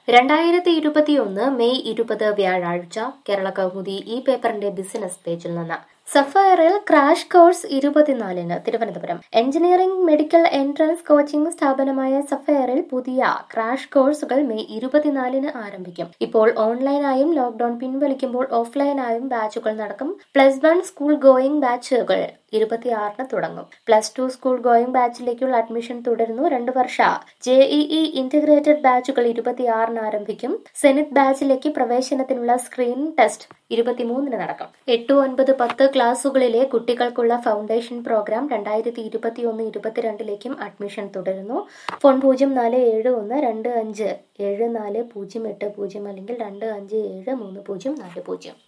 രണ്ടായിരത്തി ഇരുപത്തിയൊന്ന് മെയ് ഇരുപത് വ്യാഴാഴ്ച കേരള കൗമുദി ഈ പേപ്പറിന്റെ ബിസിനസ് പേജിൽ നിന്ന് സഫയറിൽ ക്രാഷ് കോഴ്സ് ഇരുപത്തിനാലിന് Thiruvananthapuram engineering medical entrance coaching സ്ഥാപനമായ സഫയറിൽ പുതിയ ക്രാഷ് കോഴ്സുകൾ മെയ് ഇരുപത്തിനാലിന് ആരംഭിക്കും ഇപ്പോൾ ഓൺലൈനായും ലോക്ഡൌൺ പിൻവലിക്കുമ്പോൾ ഓഫ്ലൈനായും ബാച്ചുകൾ നടക്കും പ്ലസ് വൺ സ്കൂൾ ഗോയിങ് ബാച്ചുകൾ ഇരുപത്തിയാറിന് തുടങ്ങും പ്ലസ് ടു സ്കൂൾ ഗോയിങ് ബാച്ചിലേക്കുള്ള അഡ്മിഷൻ തുടരുന്നു രണ്ടു വർഷ ജെഇഇ ഇന്റഗ്രേറ്റഡ് ബാച്ചുകൾ ഇരുപത്തിയാറിന് ആരംഭിക്കും സെനിറ്റ് ബാച്ചിലേക്ക് പ്രവേശനത്തിനുള്ള സ്ക്രീനിംഗ് ടെസ്റ്റ് ഇരുപത്തിമൂന്നിന് നടക്കും എട്ട് ഒൻപത് പത്ത് ക്ലാസുകളിലെ കുട്ടികൾക്കുള്ള ഫൗണ്ടേഷൻ പ്രോഗ്രാം രണ്ടായിരത്തി ഇരുപത്തിയൊന്ന് ഇരുപത്തിരണ്ടിലേക്കും അഡ്മിഷൻ തുടരുന്നു ഫോൺ പൂജ്യം നാല് ഏഴ് ഒന്ന് രണ്ട് അഞ്ച് ഏഴ് നാല് പൂജ്യം എട്ട് പൂജ്യം അല്ലെങ്കിൽ രണ്ട് അഞ്ച് ഏഴ് മൂന്ന് പൂജ്യം നാല് പൂജ്യം